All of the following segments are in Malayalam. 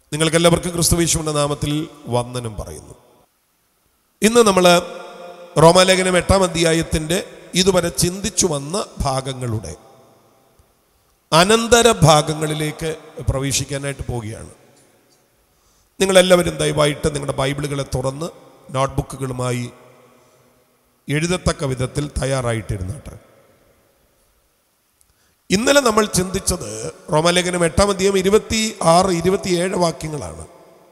നിങ്ങൾക്കെല്ലാവർക്കും ക്രിസ്തുവേശുവിൻ്റെ നാമത്തിൽ വന്ദനം പറയുന്നു ഇന്ന് നമ്മൾ റോമാലേഖനം എട്ടാം അധ്യായത്തിൻ്റെ ഇതുവരെ ചിന്തിച്ചു വന്ന ഭാഗങ്ങളുടെ അനന്തര ഭാഗങ്ങളിലേക്ക് പ്രവേശിക്കാനായിട്ട് പോവുകയാണ് നിങ്ങളെല്ലാവരും ദയവായിട്ട് നിങ്ങളുടെ ബൈബിളുകളെ തുറന്ന് നോട്ട്ബുക്കുകളുമായി എഴുതത്തക്ക വിധത്തിൽ തയ്യാറായിട്ടിരുന്നാട്ടെ ഇന്നലെ നമ്മൾ ചിന്തിച്ചത് റോമാലേഖനം എട്ടാം അധ്യായം ഇരുപത്തി ആറ് ഇരുപത്തിയേഴ് വാക്യങ്ങളാണ്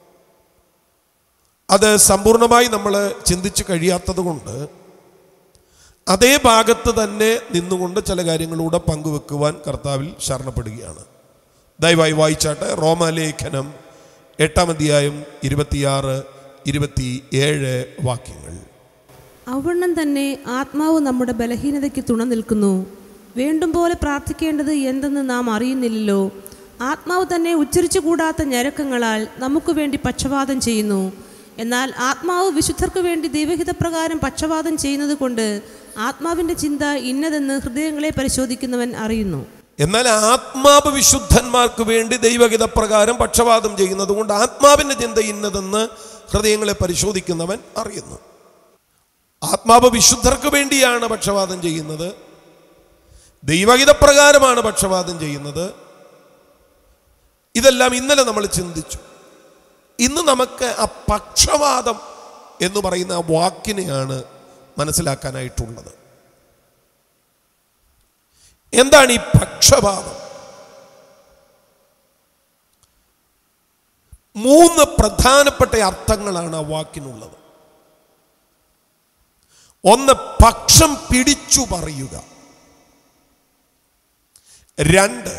അത് സമ്പൂർണമായി നമ്മൾ ചിന്തിച്ച് കഴിയാത്തത് കൊണ്ട് അതേ ഭാഗത്ത് തന്നെ നിന്നുകൊണ്ട് ചില കാര്യങ്ങളൂടെ പങ്കുവെക്കുവാൻ കർത്താവിൽ ശരണപ്പെടുകയാണ് ദയവായി വായിച്ചാട്ടെ റോമാലേഖനം എട്ടാം അധ്യായം ഇരുപത്തിയാറ് ഇരുപത്തി ഏഴ് വാക്യങ്ങൾ അവണ്ണം തന്നെ ആത്മാവ് നമ്മുടെ ബലഹീനതയ്ക്ക് തുണ നിൽക്കുന്നു വേണ്ടും പോലെ പ്രാർത്ഥിക്കേണ്ടത് എന്തെന്ന് നാം അറിയുന്നില്ലല്ലോ ആത്മാവ് തന്നെ ഉച്ചരിച്ചു കൂടാത്ത ഞരക്കങ്ങളാൽ നമുക്ക് വേണ്ടി പക്ഷപാതം ചെയ്യുന്നു എന്നാൽ ആത്മാവ് വിശുദ്ധർക്ക് വേണ്ടി ദൈവഹിതപ്രകാരം പക്ഷപാതം ചെയ്യുന്നത് കൊണ്ട് ആത്മാവിൻ്റെ ചിന്ത ഇന്നതെന്ന് ഹൃദയങ്ങളെ പരിശോധിക്കുന്നവൻ അറിയുന്നു എന്നാൽ ആത്മാവ് വിശുദ്ധന്മാർക്ക് വേണ്ടി ദൈവഹിത പ്രകാരം പക്ഷപാതം ചെയ്യുന്നത് കൊണ്ട് ആത്മാവിൻ്റെ ചിന്ത ഇന്നതെന്ന് ഹൃദയങ്ങളെ പരിശോധിക്കുന്നവൻ അറിയുന്നു ആത്മാവ് വിശുദ്ധർക്ക് വേണ്ടിയാണ് പക്ഷപാതം ചെയ്യുന്നത് ദൈവഹിത പ്രകാരമാണ് പക്ഷപാതം ചെയ്യുന്നത് ഇതെല്ലാം ഇന്നലെ നമ്മൾ ചിന്തിച്ചു ഇന്ന് നമുക്ക് ആ പക്ഷപാതം എന്ന് പറയുന്ന ആ വാക്കിനെയാണ് മനസ്സിലാക്കാനായിട്ടുള്ളത് എന്താണ് ഈ പക്ഷപാതം മൂന്ന് പ്രധാനപ്പെട്ട അർത്ഥങ്ങളാണ് ആ വാക്കിനുള്ളത് ഒന്ന് പക്ഷം പിടിച്ചു പറയുക രണ്ട്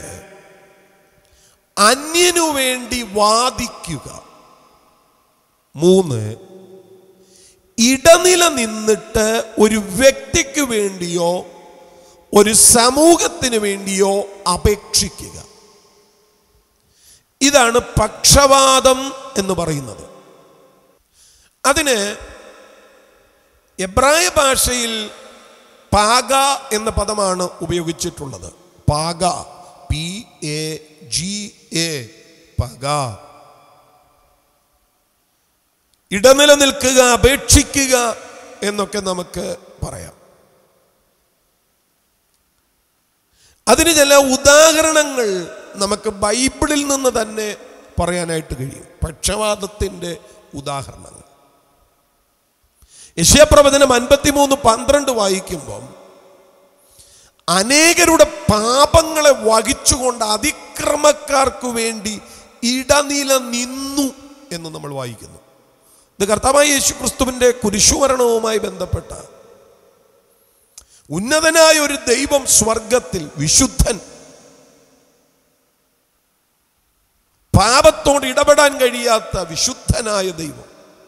അന്യനു വേണ്ടി വാദിക്കുക മൂന്ന് ഇടനില നിന്നിട്ട് ഒരു വ്യക്തിക്ക് വേണ്ടിയോ ഒരു സമൂഹത്തിന് വേണ്ടിയോ അപേക്ഷിക്കുക ഇതാണ് പക്ഷപാതം എന്ന് പറയുന്നത് അതിന് എബ്രായ ഭാഷയിൽ പാക എന്ന പദമാണ് ഉപയോഗിച്ചിട്ടുള്ളത് പാക പി എ ജി എ പക ഇടനില നിൽക്കുക അപേക്ഷിക്കുക എന്നൊക്കെ നമുക്ക് പറയാം അതിന് ചില ഉദാഹരണങ്ങൾ നമുക്ക് ബൈബിളിൽ നിന്ന് തന്നെ പറയാനായിട്ട് കഴിയും പക്ഷപാതത്തിൻ്റെ ഉദാഹരണങ്ങൾ യശയപ്രവചനം അൻപത്തിമൂന്ന് പന്ത്രണ്ട് വായിക്കുമ്പം അനേകരുടെ പാപങ്ങളെ വഹിച്ചുകൊണ്ട് അതിക്രമക്കാർക്ക് വേണ്ടി ഇടനില നിന്നു എന്ന് നമ്മൾ വായിക്കുന്നു ഇത് കർത്താവായ യേശു ക്രിസ്തുവിൻ്റെ കുരിശുമരണവുമായി ബന്ധപ്പെട്ട ഉന്നതനായ ഒരു ദൈവം സ്വർഗത്തിൽ വിശുദ്ധൻ പാപത്തോട് ഇടപെടാൻ കഴിയാത്ത വിശുദ്ധനായ ദൈവം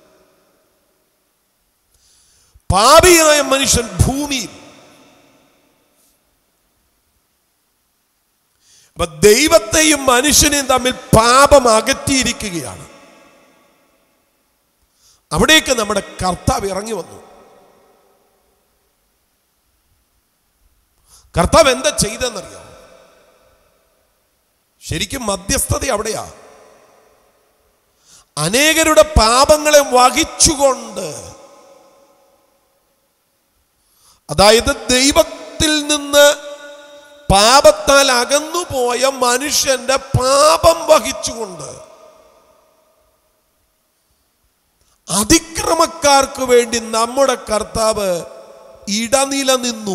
പാപിയായ മനുഷ്യൻ ഭൂമിയിൽ അപ്പൊ ദൈവത്തെയും മനുഷ്യനെയും തമ്മിൽ പാപം അകറ്റിയിരിക്കുകയാണ് അവിടേക്ക് നമ്മുടെ കർത്താവ് ഇറങ്ങി വന്നു കർത്താവ് എന്താ ചെയ്തെന്നറിയാം ശരിക്കും മധ്യസ്ഥത അവിടെയാ അനേകരുടെ പാപങ്ങളെ വഹിച്ചുകൊണ്ട് അതായത് ദൈവത്തിൽ നിന്ന് പാപത്താൽ അകന്നുപോയ മനുഷ്യന്റെ പാപം വഹിച്ചുകൊണ്ട് അതിക്രമക്കാർക്ക് വേണ്ടി നമ്മുടെ കർത്താവ് ഇടനില നിന്നു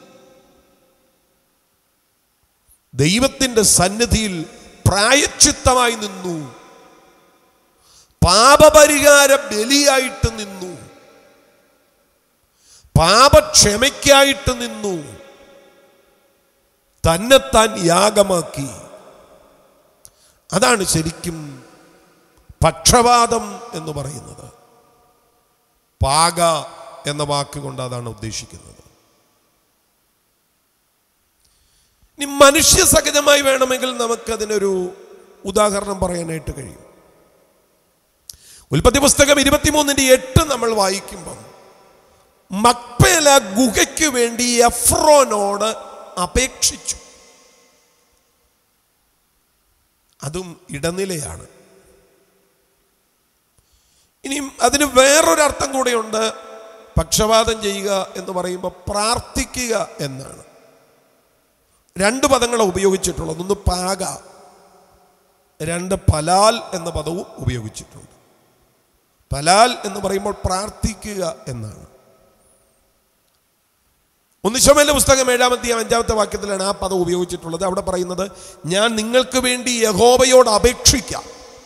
ദൈവത്തിൻ്റെ സന്നിധിയിൽ പ്രായച്ചിത്തമായി നിന്നു പാപപരിഹാര ബലിയായിട്ട് നിന്നു പാപക്ഷമയ്ക്കായിട്ട് നിന്നു തന്നെത്താൻ യാഗമാക്കി അതാണ് ശരിക്കും പക്ഷപാതം എന്ന് പറയുന്നത് പാക എന്ന വാക്കുകൊണ്ട് അതാണ് ഉദ്ദേശിക്കുന്നത് ഇനി മനുഷ്യ സഹജമായി വേണമെങ്കിൽ നമുക്കതിനൊരു ഉദാഹരണം പറയാനായിട്ട് കഴിയും ഉൽപ്പത്തി പുസ്തകം ഇരുപത്തിമൂന്നിന്റെ എട്ട് നമ്മൾ വായിക്കുമ്പം മക്പേല ഗുഹയ്ക്ക് വേണ്ടി എഫ്രോനോട് അപേക്ഷിച്ചു അതും ഇടനിലയാണ് ഇനിയും അതിന് വേറൊരു അർത്ഥം കൂടെയുണ്ട് പക്ഷപാതം ചെയ്യുക എന്ന് പറയുമ്പോൾ പ്രാർത്ഥിക്കുക എന്നാണ് രണ്ട് പദങ്ങളാണ് ഉപയോഗിച്ചിട്ടുള്ളത് ഒന്ന് പാക രണ്ട് പലാൽ എന്ന പദവും ഉപയോഗിച്ചിട്ടുണ്ട് പലാൽ എന്ന് പറയുമ്പോൾ പ്രാർത്ഥിക്കുക എന്നാണ് ഒന്നിശമേലെ പുസ്തകം ഏഴാമത്തെ അഞ്ചാമത്തെ വാക്യത്തിലാണ് ആ പദം ഉപയോഗിച്ചിട്ടുള്ളത് അവിടെ പറയുന്നത് ഞാൻ നിങ്ങൾക്ക് വേണ്ടി യഹോവയോട് അപേക്ഷിക്കാം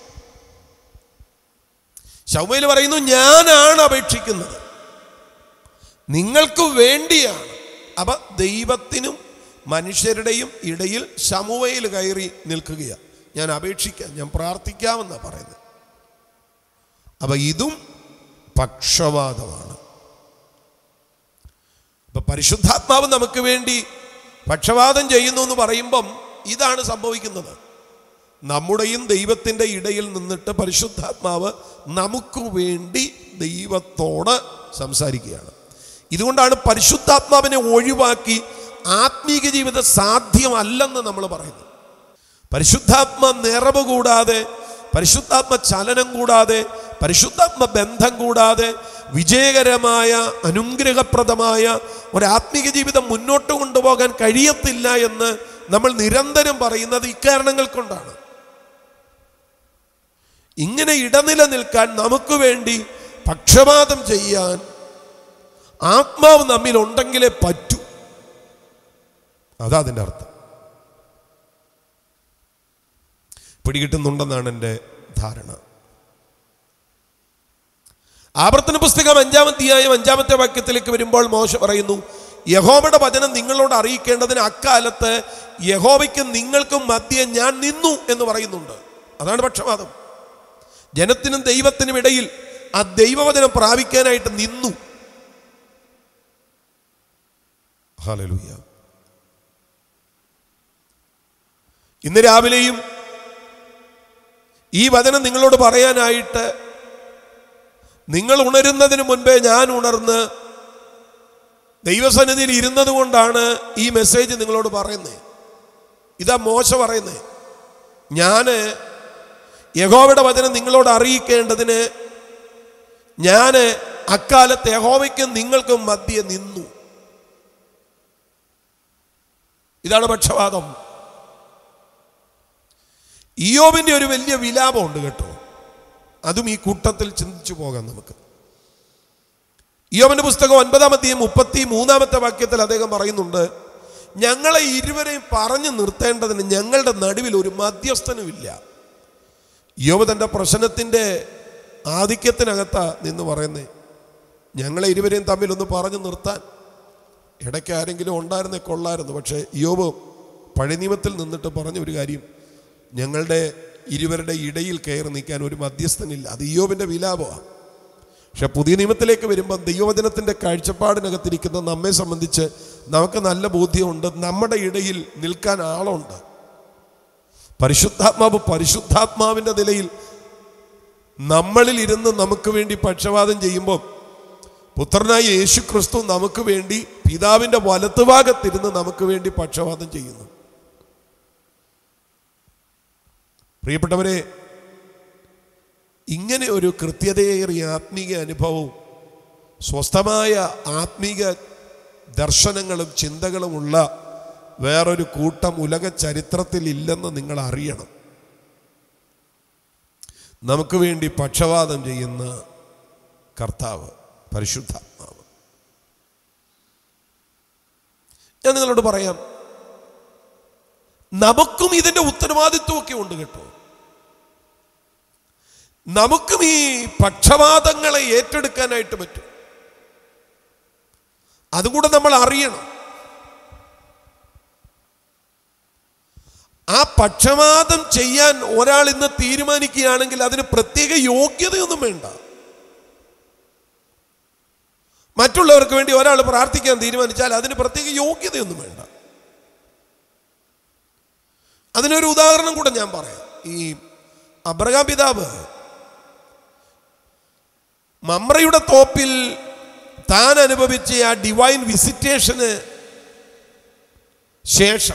ശൗമയിൽ പറയുന്നു ഞാനാണ് അപേക്ഷിക്കുന്നത് നിങ്ങൾക്ക് വേണ്ടിയാണ് അപ്പൊ ദൈവത്തിനും മനുഷ്യരുടെയും ഇടയിൽ ശമുവയിൽ കയറി നിൽക്കുകയാണ് ഞാൻ അപേക്ഷിക്കാം ഞാൻ പ്രാർത്ഥിക്കാമെന്നാണ് പറയുന്നത് അപ്പൊ ഇതും പക്ഷപാതമാണ് അപ്പൊ പരിശുദ്ധാത്മാവ് നമുക്ക് വേണ്ടി പക്ഷപാതം ചെയ്യുന്നു എന്ന് പറയുമ്പം ഇതാണ് സംഭവിക്കുന്നത് നമ്മുടെയും ദൈവത്തിൻ്റെ ഇടയിൽ നിന്നിട്ട് പരിശുദ്ധാത്മാവ് നമുക്ക് വേണ്ടി ദൈവത്തോട് സംസാരിക്കുകയാണ് ഇതുകൊണ്ടാണ് പരിശുദ്ധാത്മാവിനെ ഒഴിവാക്കി ആത്മീക ജീവിതം സാധ്യമല്ലെന്ന് നമ്മൾ പറയുന്നത് പരിശുദ്ധാത്മ നിറവ് കൂടാതെ പരിശുദ്ധാത്മ ചലനം കൂടാതെ പരിശുദ്ധാത്മ ബന്ധം കൂടാതെ വിജയകരമായ അനുഗ്രഹപ്രദമായ ഒരു ആത്മീക ജീവിതം മുന്നോട്ട് കൊണ്ടുപോകാൻ കഴിയത്തില്ല എന്ന് നമ്മൾ നിരന്തരം പറയുന്നത് ഇക്കാരണങ്ങൾ കൊണ്ടാണ് ഇങ്ങനെ ഇടനില നിൽക്കാൻ നമുക്ക് വേണ്ടി പക്ഷപാതം ചെയ്യാൻ ആത്മാവ് നമ്മിൽ ഉണ്ടെങ്കിലേ പറ്റൂ അതാ അതിൻ്റെ അർത്ഥം പിടികിട്ടുന്നുണ്ടെന്നാണ് എൻ്റെ ധാരണ ആവർത്തന പുസ്തകം അഞ്ചാമത്തെയായും അഞ്ചാമത്തെ വാക്യത്തിലേക്ക് വരുമ്പോൾ മോശ പറയുന്നു യഹോവയുടെ വചനം നിങ്ങളോട് അറിയിക്കേണ്ടതിന് അക്കാലത്ത് യഹോവയ്ക്കും നിങ്ങൾക്കും മധ്യേ ഞാൻ നിന്നു എന്ന് പറയുന്നുണ്ട് അതാണ് പക്ഷപാതം ജനത്തിനും ദൈവത്തിനും ഇടയിൽ ആ ദൈവവചനം പ്രാപിക്കാനായിട്ട് നിന്നു ഹല്ലേലൂയ ഇന്ന് രാവിലെയും ഈ വചനം നിങ്ങളോട് പറയാനായിട്ട് നിങ്ങൾ ഉണരുന്നതിന് മുൻപേ ഞാൻ ഉണർന്ന് ദൈവസന്നിധിയിൽ ഇരുന്നത് കൊണ്ടാണ് ഈ മെസ്സേജ് നിങ്ങളോട് പറയുന്നത് ഇതാ മോശ പറയുന്നത് ഞാൻ യഹോവയുടെ വചനം നിങ്ങളോട് അറിയിക്കേണ്ടതിന് ഞാൻ അക്കാലത്ത് യഹോവയ്ക്കും നിങ്ങൾക്കും മധ്യേ നിന്നു ഇതാണ് പക്ഷപാതം ഇയോബിന്റെ ഒരു വലിയ വിലാപമുണ്ട് കേട്ടോ അതും ഈ കൂട്ടത്തിൽ ചിന്തിച്ചു പോകാം നമുക്ക് ഇയോബിന്റെ പുസ്തകം ഒൻപതാമത്തെയും മുപ്പത്തി മൂന്നാമത്തെ വാക്യത്തിൽ അദ്ദേഹം പറയുന്നുണ്ട് ഞങ്ങളെ ഇരുവരെയും പറഞ്ഞു നിർത്തേണ്ടതിന് ഞങ്ങളുടെ നടുവിൽ ഒരു മധ്യസ്ഥനുമില്ല യോബ് തൻ്റെ പ്രശ്നത്തിൻ്റെ ആധിക്യത്തിനകത്താ നിന്ന് പറയുന്നേ ഞങ്ങളെ ഇരുവരെയും തമ്മിൽ ഒന്ന് പറഞ്ഞു നിർത്താൻ ഇടയ്ക്ക് ആരെങ്കിലും ഉണ്ടായിരുന്നേ കൊള്ളായിരുന്നു പക്ഷേ യോബ് പഴയ നിയമത്തിൽ നിന്നിട്ട് പറഞ്ഞ ഒരു കാര്യം ഞങ്ങളുടെ ഇരുവരുടെ ഇടയിൽ കയറി നിൽക്കാൻ ഒരു മധ്യസ്ഥനില്ല അത് ഇയോബിൻ്റെ വിലാപമാണ് പക്ഷെ പുതിയ നിയമത്തിലേക്ക് വരുമ്പോൾ ദൈവവചനത്തിൻ്റെ കാഴ്ചപ്പാടിനകത്തിരിക്കുന്ന നമ്മെ സംബന്ധിച്ച് നമുക്ക് നല്ല ബോധ്യമുണ്ട് നമ്മുടെ ഇടയിൽ നിൽക്കാൻ ആളുണ്ട് പരിശുദ്ധാത്മാവ് പരിശുദ്ധാത്മാവിൻ്റെ നിലയിൽ നമ്മളിൽ ഇരുന്ന് നമുക്ക് വേണ്ടി പക്ഷപാതം ചെയ്യുമ്പോൾ പുത്രനായ യേശു ക്രിസ്തു നമുക്ക് വേണ്ടി പിതാവിൻ്റെ വലത്തുഭാഗത്തിരുന്ന് നമുക്ക് വേണ്ടി പക്ഷപാതം ചെയ്യുന്നു പ്രിയപ്പെട്ടവരെ ഇങ്ങനെ ഒരു കൃത്യതയേറിയ ആത്മീക അനുഭവവും സ്വസ്ഥമായ ആത്മീക ദർശനങ്ങളും ചിന്തകളുമുള്ള വേറൊരു കൂട്ടം ഉലക ചരിത്രത്തിൽ ഇല്ലെന്ന് നിങ്ങൾ അറിയണം നമുക്ക് വേണ്ടി പക്ഷപാതം ചെയ്യുന്ന കർത്താവ് പരിശുദ്ധാത്മാവ് ഞാൻ നിങ്ങളോട് പറയാം നമുക്കും ഇതിന്റെ ഉത്തരവാദിത്വമൊക്കെ ഉണ്ട് കേട്ടോ നമുക്കും ഈ പക്ഷപാതങ്ങളെ ഏറ്റെടുക്കാനായിട്ട് പറ്റും അതുകൂടെ നമ്മൾ അറിയണം ആ പക്ഷപാതം ചെയ്യാൻ ഒരാൾ ഇന്ന് തീരുമാനിക്കുകയാണെങ്കിൽ അതിന് പ്രത്യേക യോഗ്യതയൊന്നും വേണ്ട മറ്റുള്ളവർക്ക് വേണ്ടി ഒരാൾ പ്രാർത്ഥിക്കാൻ തീരുമാനിച്ചാൽ അതിന് പ്രത്യേക യോഗ്യതയൊന്നും വേണ്ട അതിനൊരു ഉദാഹരണം കൂടെ ഞാൻ പറയാം ഈ അബ്രഹാം പിതാവ് മമ്രയുടെ തോപ്പിൽ താൻ അനുഭവിച്ച ആ ഡിവൈൻ വിസിറ്റേഷന് ശേഷം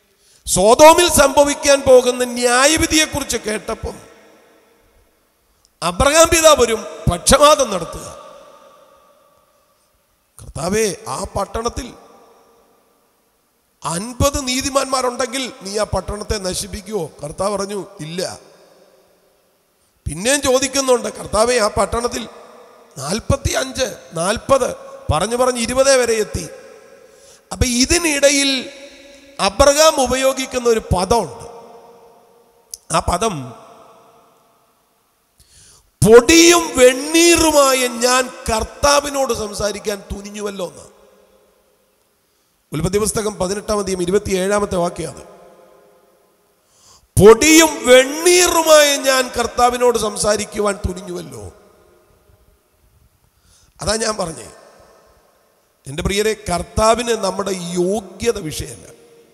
സോതോമിൽ സംഭവിക്കാൻ പോകുന്ന ന്യായവിധിയെക്കുറിച്ച് കേട്ടപ്പം അബ്രഹാം പിതാവ് വരും പക്ഷപാതം നടത്തുക കർത്താവേ ആ പട്ടണത്തിൽ അൻപത് നീതിമാന്മാരുണ്ടെങ്കിൽ നീ ആ പട്ടണത്തെ നശിപ്പിക്കുവോ കർത്താവ് പറഞ്ഞു ഇല്ല പിന്നെയും ചോദിക്കുന്നുണ്ട് കർത്താവെ ആ പട്ടണത്തിൽ നാൽപ്പത്തി അഞ്ച് നാൽപ്പത് പറഞ്ഞു പറഞ്ഞ് ഇരുപത് വരെ എത്തി അപ്പൊ ഇതിനിടയിൽ അബ്രഹാം ഉപയോഗിക്കുന്ന ഒരു പദമുണ്ട് ആ പദം പൊടിയും വെണ്ണീറുമായ ഞാൻ കർത്താവിനോട് സംസാരിക്കാൻ തുനിഞ്ഞുവല്ലോ എന്ന് ഉൽപ്പത്തി പുസ്തകം പതിനെട്ടാം അധികം ഇരുപത്തി ഏഴാമത്തെ വാക്യാണ് പൊടിയും വെണ്ണീറുമായ ഞാൻ കർത്താവിനോട് സംസാരിക്കുവാൻ തുനിഞ്ഞുവല്ലോ അതാ ഞാൻ പറഞ്ഞേ എൻ്റെ പ്രിയരെ കർത്താവിന് നമ്മുടെ യോഗ്യത വിഷയമല്ല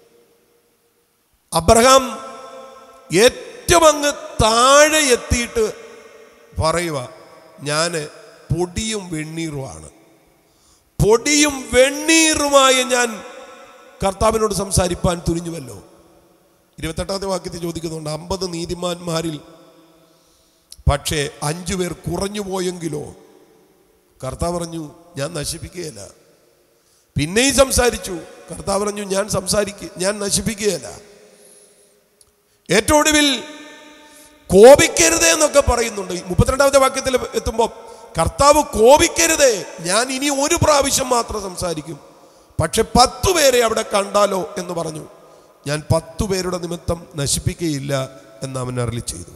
അബ്രഹാം ഏറ്റവും അങ്ങ് താഴെ എത്തിയിട്ട് പറയുക ഞാൻ പൊടിയും വെണ്ണീറുമാണ് പൊടിയും വെണ്ണീറുമായ ഞാൻ കർത്താവിനോട് സംസാരിപ്പാൻ തുനിഞ്ഞുവല്ലോ ഇരുപത്തെട്ടാമത്തെ വാക്യത്തിൽ ചോദിക്കുന്നുണ്ട് അമ്പത് നീതിമാന്മാരിൽ പക്ഷേ അഞ്ചു പേർ കുറഞ്ഞു പോയെങ്കിലോ കർത്താവ് പറഞ്ഞു ഞാൻ നശിപ്പിക്കുകയില്ല പിന്നെയും സംസാരിച്ചു കർത്താവ് പറഞ്ഞു ഞാൻ സംസാരിക്ക ഞാൻ നശിപ്പിക്കുകയില്ല ഏറ്റവും ഒടുവിൽ കോപിക്കരുതേ എന്നൊക്കെ പറയുന്നുണ്ട് ഈ മുപ്പത്തിരണ്ടാമത്തെ വാക്യത്തിൽ എത്തുമ്പോൾ കർത്താവ് കോപിക്കരുതേ ഞാൻ ഇനി ഒരു പ്രാവശ്യം മാത്രം സംസാരിക്കും പക്ഷെ പത്തു പേരെ അവിടെ കണ്ടാലോ എന്ന് പറഞ്ഞു ഞാൻ പത്തു പേരുടെ നിമിത്തം നശിപ്പിക്കുകയില്ല എന്ന് അവൻ അരളി ചെയ്തു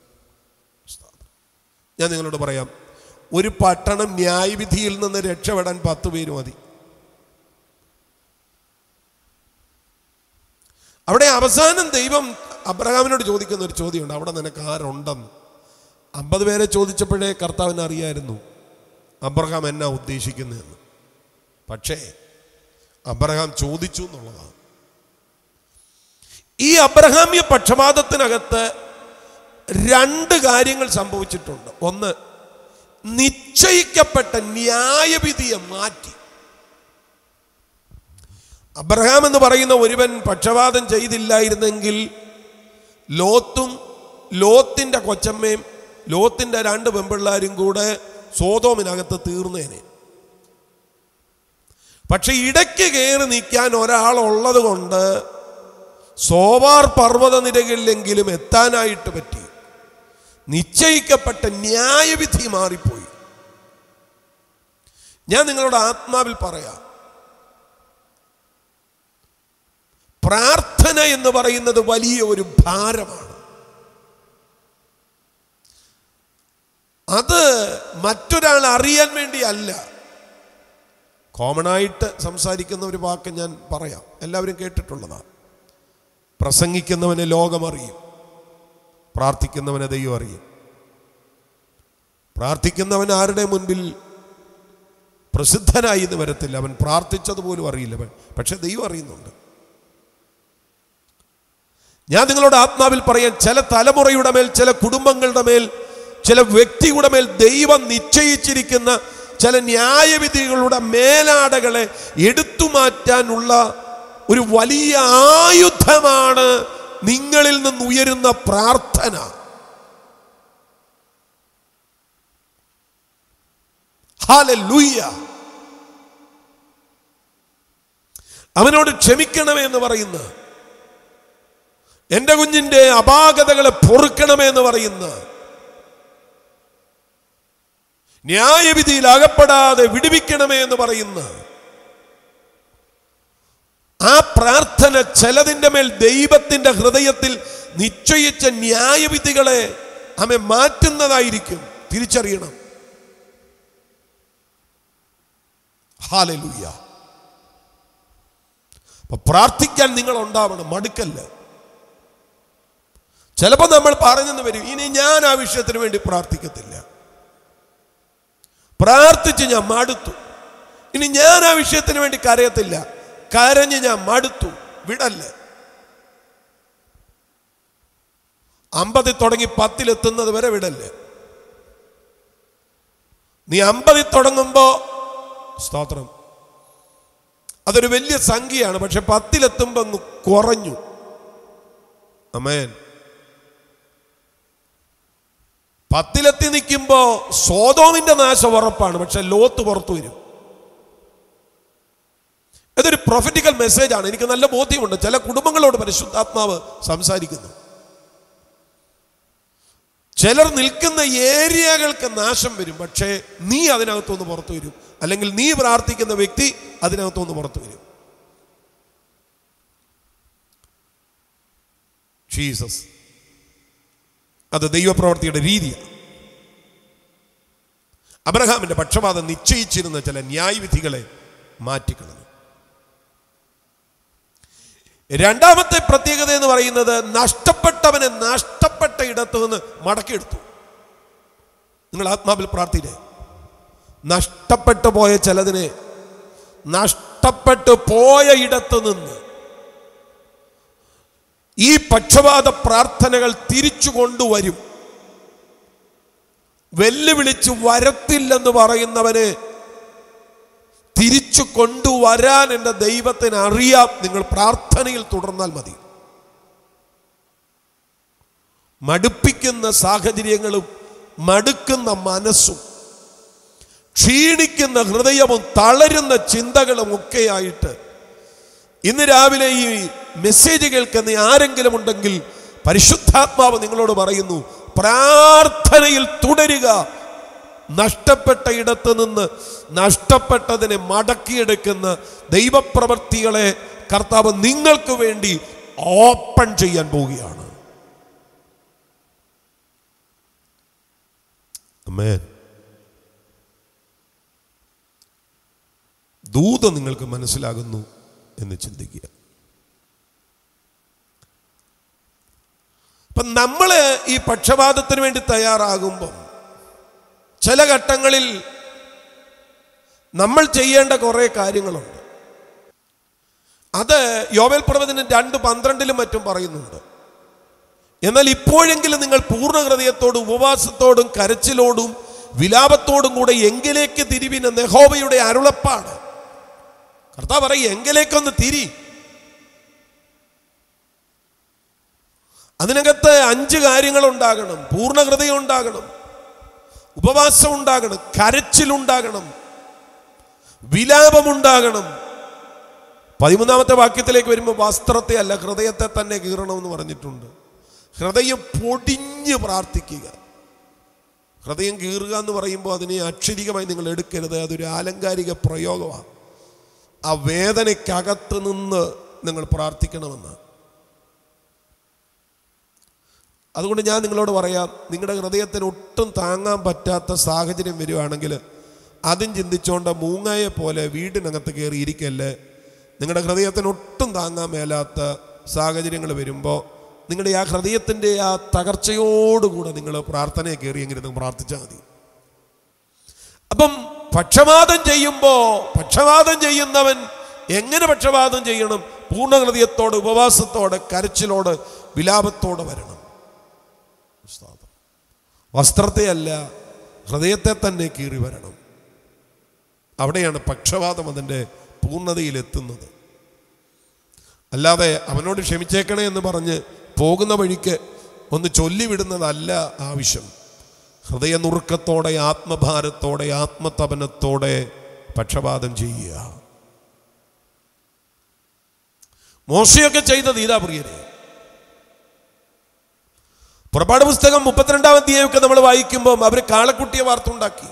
ഞാൻ നിങ്ങളോട് പറയാം ഒരു പട്ടണം ന്യായവിധിയിൽ നിന്ന് രക്ഷപ്പെടാൻ പത്ത് പേര് മതി അവിടെ അവസാനം ദൈവം അബ്രഹാമിനോട് ചോദിക്കുന്ന ഒരു ചോദ്യമുണ്ട് അവിടെ നിനക്ക് ആരുണ്ടെന്ന് അമ്പത് പേരെ ചോദിച്ചപ്പോഴേ കർത്താവിന് അറിയായിരുന്നു അബ്രഹാം എന്നാ ഉദ്ദേശിക്കുന്നതെന്ന് പക്ഷേ അബ്രഹാം ചോദിച്ചു എന്നുള്ളതാണ് ഈ അബ്രഹാമ്യ പക്ഷപാതത്തിനകത്ത് രണ്ട് കാര്യങ്ങൾ സംഭവിച്ചിട്ടുണ്ട് ഒന്ന് നിശ്ചയിക്കപ്പെട്ട ന്യായവിധിയെ മാറ്റി അബ്രഹാം എന്ന് പറയുന്ന ഒരുവൻ പക്ഷപാതം ചെയ്തില്ലായിരുന്നെങ്കിൽ ലോത്തും ലോത്തിന്റെ കൊച്ചമ്മയും ലോത്തിന്റെ രണ്ട് പെമ്പിള്ളാരും കൂടെ സോതോമിനകത്ത് തീർന്നേനെ പക്ഷെ ഇടയ്ക്ക് കയറി നിൽക്കാൻ ഒരാളുള്ളത് കൊണ്ട് സോവാർ പർവ്വത നിരകളിലെങ്കിലും എത്താനായിട്ട് പറ്റി നിശ്ചയിക്കപ്പെട്ട ന്യായവിധി മാറിപ്പോയി ഞാൻ നിങ്ങളുടെ ആത്മാവിൽ പറയാം പ്രാർത്ഥന എന്ന് പറയുന്നത് വലിയ ഒരു ഭാരമാണ് അത് മറ്റൊരാൾ അറിയാൻ വേണ്ടിയല്ല കോമൺ ആയിട്ട് സംസാരിക്കുന്ന ഒരു വാക്ക് ഞാൻ പറയാം എല്ലാവരും കേട്ടിട്ടുള്ളതാണ് പ്രസംഗിക്കുന്നവനെ ലോകമറിയും പ്രാർത്ഥിക്കുന്നവനെ ദൈവം അറിയും പ്രാർത്ഥിക്കുന്നവൻ ആരുടെ മുൻപിൽ പ്രസിദ്ധനായി എന്ന് വരത്തില്ല അവൻ പ്രാർത്ഥിച്ചതുപോലും അറിയില്ല അവൻ പക്ഷെ ദൈവം അറിയുന്നുണ്ട് ഞാൻ നിങ്ങളോട് ആത്മാവിൽ പറയാൻ ചില തലമുറയുടെ മേൽ ചില കുടുംബങ്ങളുടെ മേൽ ചില വ്യക്തിയുടെ മേൽ ദൈവം നിശ്ചയിച്ചിരിക്കുന്ന ചില ന്യായവിധികളുടെ മേലാടകളെ എടുത്തു മാറ്റാനുള്ള ഒരു വലിയ ആയുധമാണ് നിങ്ങളിൽ നിന്ന് ഉയരുന്ന പ്രാർത്ഥന ഹാലൂയ്യ അവനോട് ക്ഷമിക്കണമേ എന്ന് പറയുന്ന എൻ്റെ കുഞ്ഞിൻ്റെ അപാകതകളെ പൊറുക്കണമേ എന്ന് പറയുന്ന ന്യായവിധിയിൽ അകപ്പെടാതെ വിടുവിക്കണമേ എന്ന് പറയുന്ന ആ പ്രാർത്ഥന ചിലതിൻ്റെ മേൽ ദൈവത്തിൻ്റെ ഹൃദയത്തിൽ നിശ്ചയിച്ച ന്യായവിധികളെ അമ്മ മാറ്റുന്നതായിരിക്കും തിരിച്ചറിയണം ഹാലലൂയ അപ്പൊ പ്രാർത്ഥിക്കാൻ നിങ്ങൾ ഉണ്ടാവണം മടുക്കല്ല ചിലപ്പോൾ നമ്മൾ പറഞ്ഞെന്ന് വരും ഇനി ഞാൻ ആ വിഷയത്തിന് വേണ്ടി പ്രാർത്ഥിക്കത്തില്ല പ്രാർത്ഥിച്ച് ഞാൻ മടുത്തു ഇനി ഞാൻ ആ വിഷയത്തിന് വേണ്ടി കരയത്തില്ല കരഞ്ഞ് ഞാൻ മടുത്തു വിടല്ലേ അമ്പതിൽ തുടങ്ങി പത്തിലെത്തുന്നത് വരെ വിടല്ലേ നീ അമ്പതിൽ തുടങ്ങുമ്പോ സ്തോത്രം അതൊരു വലിയ സംഖ്യയാണ് പക്ഷെ പത്തിലെത്തുമ്പോ അങ്ങ് കുറഞ്ഞു അമേൻ പത്തിലെത്തി നിൽക്കുമ്പോ സോതോമിന്റെ നാശം ഉറപ്പാണ് പക്ഷെ ലോത്ത് പുറത്തു വരും ഇതൊരു പ്രൊഫറ്റിക്കൽ മെസ്സേജ് ആണ് എനിക്ക് നല്ല ബോധ്യമുണ്ട് ചില കുടുംബങ്ങളോട് പരിശുദ്ധാത്മാവ് സംസാരിക്കുന്നു ചിലർ നിൽക്കുന്ന ഏരിയകൾക്ക് നാശം വരും പക്ഷേ നീ അതിനകത്തുനിന്ന് പുറത്തു വരും അല്ലെങ്കിൽ നീ പ്രാർത്ഥിക്കുന്ന വ്യക്തി അതിനകത്തുനിന്ന് പുറത്തു വരും ജീസസ് അത് ദൈവപ്രവർത്തിയുടെ രീതിയാണ് അബ്രഹാമിന്റെ പക്ഷപാതം നിശ്ചയിച്ചിരുന്ന ചില ന്യായവിധികളെ മാറ്റിക്കളഞ്ഞു രണ്ടാമത്തെ പ്രത്യേകത എന്ന് പറയുന്നത് നഷ്ടപ്പെട്ടവനെ നഷ്ടപ്പെട്ട ഇടത്തു നിന്ന് മടക്കിയെടുത്തു നിങ്ങൾ ആത്മാവിൽ പ്രാർത്ഥിച്ചേ നഷ്ടപ്പെട്ടു പോയ ചിലതിനെ നഷ്ടപ്പെട്ടു പോയ ഇടത്തു നിന്ന് ഈ പക്ഷപാത പ്രാർത്ഥനകൾ തിരിച്ചു കൊണ്ടുവരും വെല്ലുവിളിച്ച് വരത്തില്ലെന്ന് പറയുന്നവനെ തിരിച്ചു കൊണ്ടുവരാൻ എൻ്റെ ദൈവത്തിന് അറിയാം നിങ്ങൾ പ്രാർത്ഥനയിൽ തുടർന്നാൽ മതി മടുപ്പിക്കുന്ന സാഹചര്യങ്ങളും മടുക്കുന്ന മനസ്സും ക്ഷീണിക്കുന്ന ഹൃദയവും തളരുന്ന ചിന്തകളും ഒക്കെയായിട്ട് ഇന്ന് രാവിലെ ഈ മെസ്സേജ് കേൾക്കുന്ന ആരെങ്കിലും ഉണ്ടെങ്കിൽ പരിശുദ്ധാത്മാവ് നിങ്ങളോട് പറയുന്നു പ്രാർത്ഥനയിൽ തുടരുക നഷ്ടപ്പെട്ട ഇടത്ത് നിന്ന് നഷ്ടപ്പെട്ടതിനെ മടക്കിയെടുക്കുന്ന ദൈവപ്രവൃത്തികളെ കർത്താവ് നിങ്ങൾക്ക് വേണ്ടി ഓപ്പൺ ചെയ്യാൻ പോവുകയാണ് Amen. ദൂത നിങ്ങൾക്ക് മനസ്സിലാകുന്നു എന്ന് ചിന്തിക്കുക അപ്പം നമ്മൾ ഈ പക്ഷപാതത്തിന് വേണ്ടി തയ്യാറാകുമ്പം ചില ഘട്ടങ്ങളിൽ നമ്മൾ ചെയ്യേണ്ട കുറേ കാര്യങ്ങളുണ്ട് അത് യോവേൽ പ്രവചനം രണ്ട് പന്ത്രണ്ടിലും മറ്റും പറയുന്നുണ്ട് എന്നാൽ ഇപ്പോഴെങ്കിലും നിങ്ങൾ പൂർണ്ണ ഹൃദയത്തോടും ഉപവാസത്തോടും കരച്ചിലോടും വിലാപത്തോടും കൂടെ എങ്കിലേക്ക് തിരിവിന് നെഹോബയുടെ അരുളപ്പാട് കർത്താവ് പറയും എങ്കിലേക്കൊന്ന് തിരി അതിനകത്ത് അഞ്ച് കാര്യങ്ങൾ ഉണ്ടാകണം പൂർണ്ണ ഹൃദയം ഉണ്ടാകണം ഉപവാസം ഉണ്ടാകണം കരച്ചിലുണ്ടാകണം വിലാപമുണ്ടാകണം പതിമൂന്നാമത്തെ വാക്യത്തിലേക്ക് വരുമ്പോൾ വസ്ത്രത്തെ അല്ല ഹൃദയത്തെ തന്നെ കീറണമെന്ന് പറഞ്ഞിട്ടുണ്ട് ഹൃദയം പൊടിഞ്ഞ് പ്രാർത്ഥിക്കുക ഹൃദയം കീറുക എന്ന് പറയുമ്പോൾ അതിനെ അക്ഷരികമായി നിങ്ങൾ എടുക്കരുത് അതൊരു ആലങ്കാരിക പ്രയോഗമാണ് ആ വേദനയ്ക്കകത്ത് നിന്ന് നിങ്ങൾ പ്രാർത്ഥിക്കണമെന്ന് അതുകൊണ്ട് ഞാൻ നിങ്ങളോട് പറയാം നിങ്ങളുടെ ഹൃദയത്തിന് ഒട്ടും താങ്ങാൻ പറ്റാത്ത സാഹചര്യം വരികയാണെങ്കിൽ അതും ചിന്തിച്ചുകൊണ്ട് മൂങ്ങയെ പോലെ വീടിനകത്ത് കയറി ഇരിക്കല്ലേ നിങ്ങളുടെ ഹൃദയത്തിന് ഒട്ടും താങ്ങാൻ മേലാത്ത സാഹചര്യങ്ങൾ വരുമ്പോൾ നിങ്ങളുടെ ആ ഹൃദയത്തിൻ്റെ ആ തകർച്ചയോടുകൂടെ നിങ്ങൾ പ്രാർത്ഥനയെ കയറിയെങ്കിലും നിങ്ങൾ പ്രാർത്ഥിച്ചാൽ മതി അപ്പം പക്ഷപാതം ചെയ്യുമ്പോൾ പക്ഷപാതം ചെയ്യുന്നവൻ എങ്ങനെ പക്ഷപാതം ചെയ്യണം പൂർണ്ണ ഹൃദയത്തോടെ ഉപവാസത്തോടെ കരച്ചിലോട് വിലാപത്തോടെ വരണം ഉസ്താദ്. വസ്ത്രത്തെ അല്ല ഹൃദയത്തെ തന്നെ കീറി വരണം അവിടെയാണ് പക്ഷപാതം അതിൻ്റെ പൂർണ്ണതയിലെത്തുന്നത് അല്ലാതെ അവനോട് ക്ഷമിച്ചേക്കണേ എന്ന് പറഞ്ഞ് പോകുന്ന വഴിക്ക് ഒന്ന് ചൊല്ലിവിടുന്നതല്ല ആവശ്യം ഹൃദയനുറുക്കത്തോടെ ആത്മഭാരത്തോടെ ആത്മതപനത്തോടെ പക്ഷപാതം ചെയ്യുക മോശയൊക്കെ ചെയ്തത് ഇതാ പ്രിയരെ പുറപ്പാട് പുസ്തകം മുപ്പത്തിരണ്ടാം അധ്യായമൊക്കെ നമ്മൾ വായിക്കുമ്പോൾ അവർ കാളക്കുട്ടിയെ വാർത്തുണ്ടാക്കി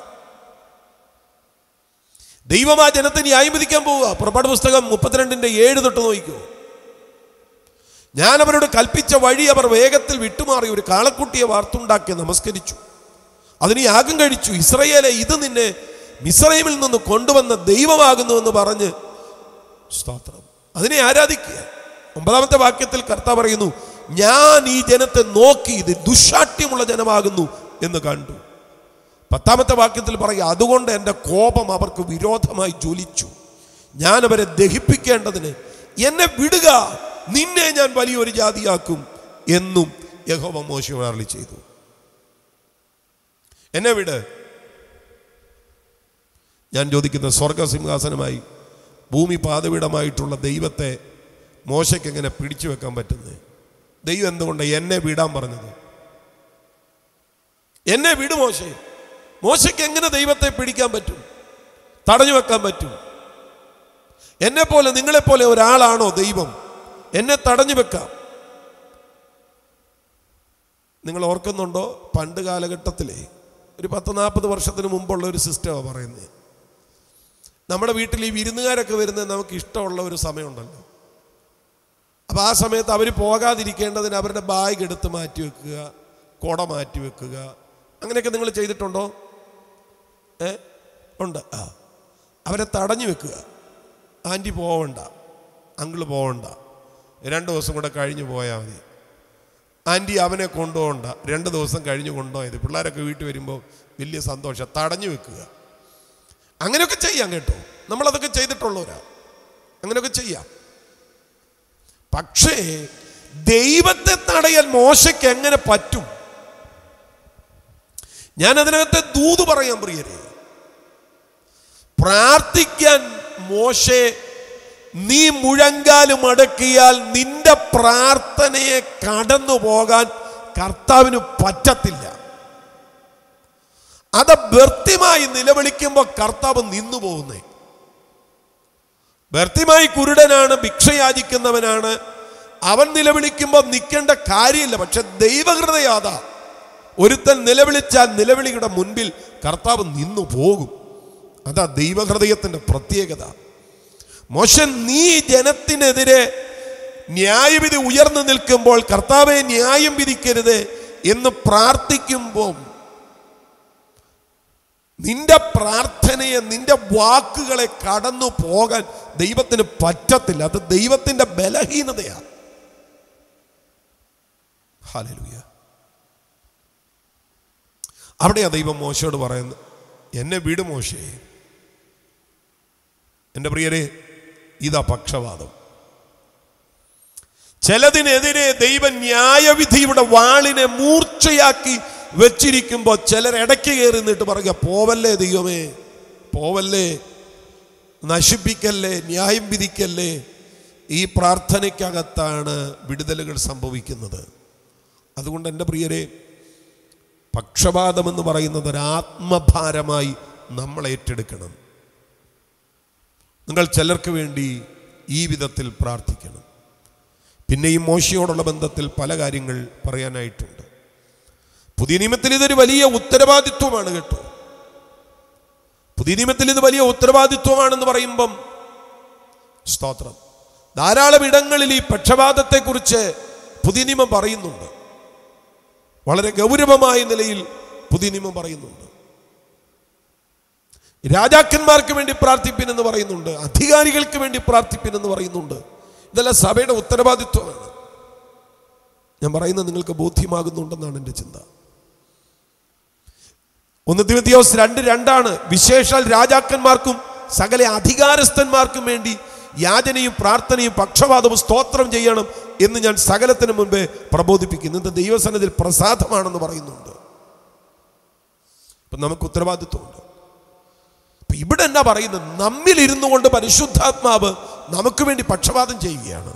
ദൈവം ആ ജനത്തെ ന്യായം വിധിക്കാൻ പോവുക പുറപ്പാട് പുസ്തകം മുപ്പത്തിരണ്ടിന്റെ ഏഴ് തൊട്ട് നോക്കൂ ഞാൻ അവരോട് കൽപ്പിച്ച വഴി അവർ വേഗത്തിൽ വിട്ടുമാറി ഒരു കാളക്കുട്ടിയെ വാർത്തുണ്ടാക്കി നമസ്കരിച്ചു അതിന് യാഗം കഴിച്ചു ഇസ്രയേലെ ഇത് നിന്നെ മിസ്രൈമിൽ നിന്ന് കൊണ്ടുവന്ന ദൈവമാകുന്നുവെന്ന് പറഞ്ഞ് സ്തോത്രം അതിനെ ആരാധിക്കുക ഒമ്പതാമത്തെ വാക്യത്തിൽ കർത്താവ് പറയുന്നു ഞാൻ ഈ ജനത്തെ നോക്കി ഇത് ദുശാഠ്യമുള്ള ജനമാകുന്നു എന്ന് കണ്ടു പത്താമത്തെ വാക്യത്തിൽ പറയുക അതുകൊണ്ട് എൻ്റെ കോപം അവർക്ക് വിരോധമായി ജ്വലിച്ചു ഞാൻ അവരെ ദഹിപ്പിക്കേണ്ടതിന് എന്നെ വിടുക നിന്നെ ഞാൻ വലിയൊരു ജാതിയാക്കും എന്നും യഹോവ മോശം അരളി ചെയ്തു എന്നെ വിട് ഞാൻ ചോദിക്കുന്ന സ്വർഗസിംഹാസനമായി ഭൂമി പാതപീഠമായിട്ടുള്ള ദൈവത്തെ മോശയ്ക്ക് എങ്ങനെ പിടിച്ചു വെക്കാൻ പറ്റുന്നത് ദൈവം എന്തുകൊണ്ട് എന്നെ വിടാൻ പറഞ്ഞത് എന്നെ വിടു മോശെ മോശയ്ക്ക് എങ്ങനെ ദൈവത്തെ പിടിക്കാൻ പറ്റും തടഞ്ഞു വെക്കാൻ പറ്റും എന്നെ പോലെ നിങ്ങളെപ്പോലെ ഒരാളാണോ ദൈവം എന്നെ തടഞ്ഞു വെക്കാം നിങ്ങൾ ഓർക്കുന്നുണ്ടോ പണ്ട് കാലഘട്ടത്തിലെ ഒരു പത്ത് നാൽപ്പത് വർഷത്തിന് മുമ്പുള്ള ഒരു സിസ്റ്റമാണ് പറയുന്നത് നമ്മുടെ വീട്ടിൽ ഈ വിരുന്നുകാരൊക്കെ വരുന്നത് നമുക്ക് ഇഷ്ടമുള്ള ഒരു സമയമുണ്ടല്ലോ അപ്പോൾ ആ സമയത്ത് അവർ പോകാതിരിക്കേണ്ടതിന് അവരുടെ ബാഗ് എടുത്ത് മാറ്റി വെക്കുക കുട മാറ്റി വെക്കുക അങ്ങനെയൊക്കെ നിങ്ങൾ ചെയ്തിട്ടുണ്ടോ ഏ ഉണ്ട് ആ അവരെ തടഞ്ഞു വെക്കുക ആൻറ്റി പോവണ്ട അങ്കിള് പോവണ്ട രണ്ട് ദിവസം കൂടെ കഴിഞ്ഞ് പോയാൽ മതി ആൻറ്റി അവനെ കൊണ്ടുപോകണ്ട രണ്ട് ദിവസം കഴിഞ്ഞ് കൊണ്ടുപോയത് പിള്ളേരൊക്കെ വീട്ടിൽ വരുമ്പോൾ വലിയ സന്തോഷം തടഞ്ഞു വെക്കുക അങ്ങനെയൊക്കെ ചെയ്യാം കേട്ടോ നമ്മളതൊക്കെ ചെയ്തിട്ടുള്ളവരാ അങ്ങനെയൊക്കെ ചെയ്യാം പക്ഷേ ദൈവത്തെ തടയാൻ മോശയ്ക്ക് എങ്ങനെ പറ്റും ഞാൻ അതിനകത്തെ ദൂത് പറയാൻ പ്രിയരെ പ്രാർത്ഥിക്കാൻ മോശെ നീ മുഴങ്കാലും അടക്കിയാൽ നിന്റെ പ്രാർത്ഥനയെ കടന്നു പോകാൻ കർത്താവിന് പറ്റത്തില്ല അത് വ്യർത്ഥമായി നിലവിളിക്കുമ്പോൾ കർത്താവ് നിന്നു പോകുന്നേ വ്യർത്ഥമായി കുരുടനാണ് ഭിക്ഷയാചിക്കുന്നവനാണ് അവൻ നിലവിളിക്കുമ്പോൾ നിൽക്കേണ്ട കാര്യമില്ല പക്ഷെ ദൈവഹൃദയാത ഒരുത്തൻ നിലവിളിച്ചാൽ നിലവിളിയുടെ മുൻപിൽ കർത്താവ് നിന്നു പോകും അതാ ദൈവഹൃദയത്തിൻ്റെ പ്രത്യേകത മോശൻ നീ ജനത്തിനെതിരെ ന്യായവിധി ഉയർന്നു നിൽക്കുമ്പോൾ കർത്താവെ ന്യായം വിധിക്കരുത് എന്ന് പ്രാർത്ഥിക്കുമ്പോൾ നിന്റെ പ്രാർത്ഥനയെ നിന്റെ വാക്കുകളെ കടന്നു പോകാൻ ദൈവത്തിന് പറ്റത്തില്ല അത് ദൈവത്തിന്റെ ബലഹീനതയാണ് ഹാലലുയ അവിടെയാ ദൈവം മോശയോട് പറയുന്നത് എന്നെ വിട് മോശേ എൻ്റെ പ്രിയരെ ഇതാ പക്ഷപാതം ചിലതിനെതിരെ ദൈവം ന്യായവിധിയുടെ വാളിനെ മൂർച്ചയാക്കി വെച്ചിരിക്കുമ്പോൾ ചിലർ ഇടയ്ക്ക് കയറി നിന്നിട്ട് പറയുക പോവല്ലേ ദൈവമേ പോവല്ലേ നശിപ്പിക്കല്ലേ ന്യായം വിധിക്കല്ലേ ഈ പ്രാർത്ഥനയ്ക്കകത്താണ് വിടുതലുകൾ സംഭവിക്കുന്നത് അതുകൊണ്ട് എൻ്റെ പ്രിയരെ പക്ഷപാതമെന്ന് പറയുന്നത് ഒരു ആത്മഭാരമായി നമ്മൾ ഏറ്റെടുക്കണം നിങ്ങൾ ചിലർക്ക് വേണ്ടി ഈ വിധത്തിൽ പ്രാർത്ഥിക്കണം പിന്നെ ഈ മോശയോടുള്ള ബന്ധത്തിൽ പല കാര്യങ്ങൾ പറയാനായിട്ടുണ്ട് പുതിയ നിയമത്തിൽ ഇതൊരു വലിയ ഉത്തരവാദിത്വമാണ് കേട്ടോ പുതിയ നിയമത്തിൽ ഇത് വലിയ ഉത്തരവാദിത്വമാണെന്ന് പറയുമ്പം സ്തോത്രം ധാരാളം ഇടങ്ങളിൽ ഈ പക്ഷപാതത്തെക്കുറിച്ച് പുതിയ നിയമം പറയുന്നുണ്ട് വളരെ ഗൗരവമായ നിലയിൽ പുതിയ നിയമം പറയുന്നുണ്ട് രാജാക്കന്മാർക്ക് വേണ്ടി പ്രാർത്ഥിപ്പിനെന്ന് പറയുന്നുണ്ട് അധികാരികൾക്ക് വേണ്ടി പ്രാർത്ഥിപ്പിനെന്ന് പറയുന്നുണ്ട് ഇതെല്ലാം സഭയുടെ ഉത്തരവാദിത്വമാണ് ഞാൻ പറയുന്നത് നിങ്ങൾക്ക് ബോധ്യമാകുന്നുണ്ടെന്നാണ് എൻ്റെ ചിന്ത ഒന്ന് തിമത്തിയോസ് രണ്ട് രണ്ടാണ് വിശേഷാൽ രാജാക്കന്മാർക്കും സകല അധികാരസ്ഥന്മാർക്കും വേണ്ടി യാചനയും പ്രാർത്ഥനയും പക്ഷപാതവും സ്തോത്രം ചെയ്യണം എന്ന് ഞാൻ സകലത്തിന് മുമ്പേ പ്രബോധിപ്പിക്കുന്നു ഇത് ദൈവസനത്തിൽ പ്രസാദമാണെന്ന് പറയുന്നുണ്ട് അപ്പം നമുക്ക് ഉത്തരവാദിത്വമുണ്ട് അപ്പൊ ഇവിടെ എന്നാ പറയുന്നത് നമ്മിൽ ഇരുന്നു കൊണ്ട് പരിശുദ്ധാത്മാവ് നമുക്ക് വേണ്ടി പക്ഷപാതം ചെയ്യുകയാണ്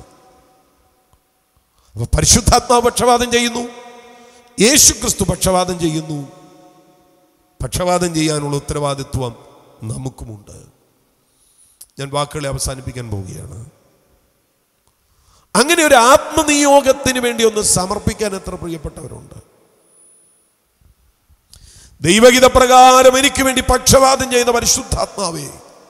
അപ്പൊ പരിശുദ്ധാത്മാവ് പക്ഷപാതം ചെയ്യുന്നു യേശു ക്രിസ്തു പക്ഷപാതം ചെയ്യുന്നു പക്ഷപാതം ചെയ്യാനുള്ള ഉത്തരവാദിത്വം നമുക്കുമുണ്ട് ഞാൻ വാക്കുകളെ അവസാനിപ്പിക്കാൻ പോവുകയാണ് അങ്ങനെ ഒരു ആത്മനിയോഗത്തിന് വേണ്ടി ഒന്ന് സമർപ്പിക്കാൻ എത്ര പ്രിയപ്പെട്ടവരുണ്ട് ദൈവഗീത പ്രകാരം എനിക്ക് വേണ്ടി പക്ഷപാതം ചെയ്യുന്ന പരിശുദ്ധാത്മാവേ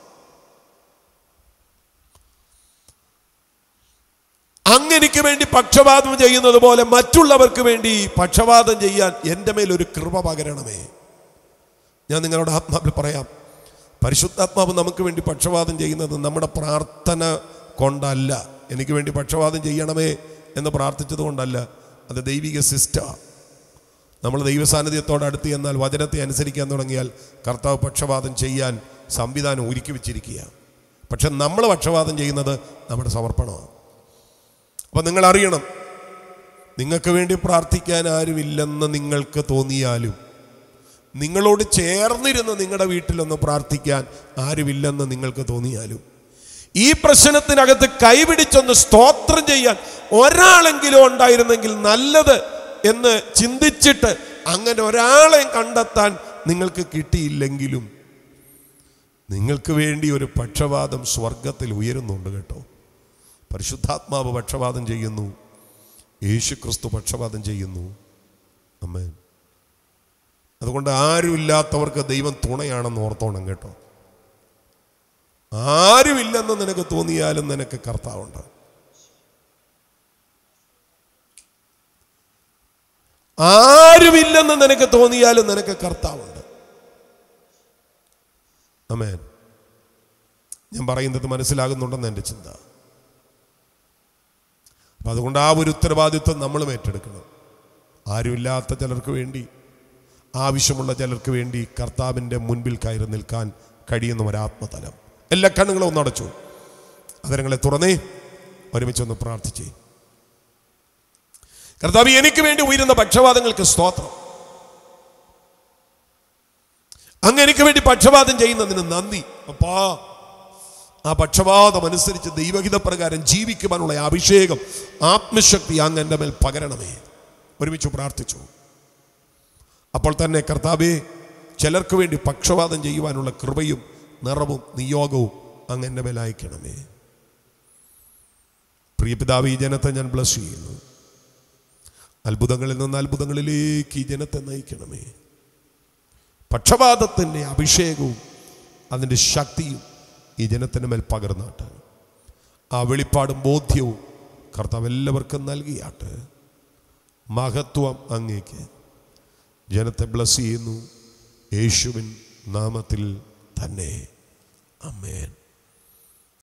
അങ്ങെനിക്ക് വേണ്ടി പക്ഷപാതം ചെയ്യുന്നത് പോലെ മറ്റുള്ളവർക്ക് വേണ്ടി പക്ഷപാതം ചെയ്യാൻ എൻ്റെ മേലൊരു കൃപ പകരണമേ ഞാൻ നിങ്ങളോട് ആത്മാവിൽ പറയാം പരിശുദ്ധാത്മാവ് നമുക്ക് വേണ്ടി പക്ഷപാതം ചെയ്യുന്നത് നമ്മുടെ പ്രാർത്ഥന കൊണ്ടല്ല എനിക്ക് വേണ്ടി പക്ഷപാതം ചെയ്യണമേ എന്ന് പ്രാർത്ഥിച്ചത് കൊണ്ടല്ല അത് ദൈവിക സിസ്റ്റമാണ് നമ്മൾ ദൈവസാന്നിധ്യത്തോട് അടുത്ത് ചെന്നാൽ വചനത്തെ അനുസരിക്കാൻ തുടങ്ങിയാൽ കർത്താവ് പക്ഷപാതം ചെയ്യാൻ സംവിധാനം ഒരുക്കി വെച്ചിരിക്കുക പക്ഷെ നമ്മൾ പക്ഷപാതം ചെയ്യുന്നത് നമ്മുടെ സമർപ്പണമാണ് അപ്പം നിങ്ങൾ അറിയണം നിങ്ങൾക്ക് വേണ്ടി പ്രാർത്ഥിക്കാൻ ആരുമില്ലെന്ന് നിങ്ങൾക്ക് തോന്നിയാലും നിങ്ങളോട് ചേർന്നിരുന്ന് നിങ്ങളുടെ വീട്ടിലൊന്ന് പ്രാർത്ഥിക്കാൻ ആരുമില്ലെന്ന് നിങ്ങൾക്ക് തോന്നിയാലും ഈ പ്രശ്നത്തിനകത്ത് കൈപിടിച്ചൊന്ന് സ്തോത്രം ചെയ്യാൻ ഒരാളെങ്കിലും ഉണ്ടായിരുന്നെങ്കിൽ നല്ലത് എന്ന് ചിന്തിച്ചിട്ട് അങ്ങനെ ഒരാളെ കണ്ടെത്താൻ നിങ്ങൾക്ക് കിട്ടിയില്ലെങ്കിലും നിങ്ങൾക്ക് വേണ്ടി ഒരു പക്ഷപാതം സ്വർഗത്തിൽ ഉയരുന്നുണ്ട് കേട്ടോ പരിശുദ്ധാത്മാവ് പക്ഷപാതം ചെയ്യുന്നു യേശു ക്രിസ്തു പക്ഷപാതം ചെയ്യുന്നു അമ്മേൻ അതുകൊണ്ട് ആരുമില്ലാത്തവർക്ക് ദൈവം തുണയാണെന്ന് ഓർത്തോണം കേട്ടോ ആരുമില്ലെന്ന് നിനക്ക് തോന്നിയാലും നിനക്ക് കർത്താവുണ്ട് ആരുമില്ലെന്ന് നിനക്ക് തോന്നിയാലും നിനക്ക് കർത്താവുണ്ട് അമേൻ ഞാൻ പറയുന്നത് മനസ്സിലാകുന്നുണ്ടെന്ന് എൻ്റെ ചിന്ത അപ്പം അതുകൊണ്ട് ആ ഒരു ഉത്തരവാദിത്വം നമ്മളും ഏറ്റെടുക്കണം ആരുമില്ലാത്ത ചിലർക്ക് വേണ്ടി ആവശ്യമുള്ള ചിലർക്ക് വേണ്ടി കർത്താവിൻ്റെ മുൻപിൽ കയറി നിൽക്കാൻ കഴിയുന്ന ഒരാത്മതലം എല്ലാ കണ്ണുകളും ഒന്ന് അടച്ചു അതരങ്ങളെ തുറന്നേ ഒരുമിച്ചൊന്ന് പ്രാർത്ഥിച്ചേ കർത്താവ് എനിക്ക് വേണ്ടി ഉയരുന്ന പക്ഷപാതങ്ങൾക്ക് സ്തോത്രം അങ്ങ് എനിക്ക് വേണ്ടി പക്ഷപാതം ചെയ്യുന്നതിന് നന്ദി അപ്പാ ആ പക്ഷപാതം അനുസരിച്ച് ദൈവഹിത പ്രകാരം ജീവിക്കുവാനുള്ള അഭിഷേകം ആത്മശക്തി അങ്ങ് എൻ്റെ മേൽ പകരണമേ ഒരുമിച്ച് പ്രാർത്ഥിച്ചു അപ്പോൾ തന്നെ കർത്താവെ ചിലർക്ക് വേണ്ടി പക്ഷപാതം ചെയ്യുവാനുള്ള കൃപയും നിറവും നിയോഗവും അങ്ങ് എൻ്റെ മേൽ അയക്കണമേ പ്രിയപിതാവ് ഈ ജനത്തെ ഞാൻ ബ്ലസ് ചെയ്യുന്നു അത്ഭുതങ്ങളിൽ നിന്ന് അത്ഭുതങ്ങളിലേക്ക് ഈ ജനത്തെ നയിക്കണമേ പക്ഷപാതത്തിൻ്റെ അഭിഷേകവും അതിൻ്റെ ശക്തിയും ഈ ജനത്തിൻ്റെ മേൽ പകർന്നാട്ട് ആ വെളിപ്പാടും ബോധ്യവും കർത്താവ് എല്ലാവർക്കും നൽകിയാട്ട് മഹത്വം അങ്ങേക്ക് ജനത്തെ ബ്ലസ് ചെയ്യുന്നു യേശുവിൻ നാമത്തിൽ തന്നെ അമ്മേൻ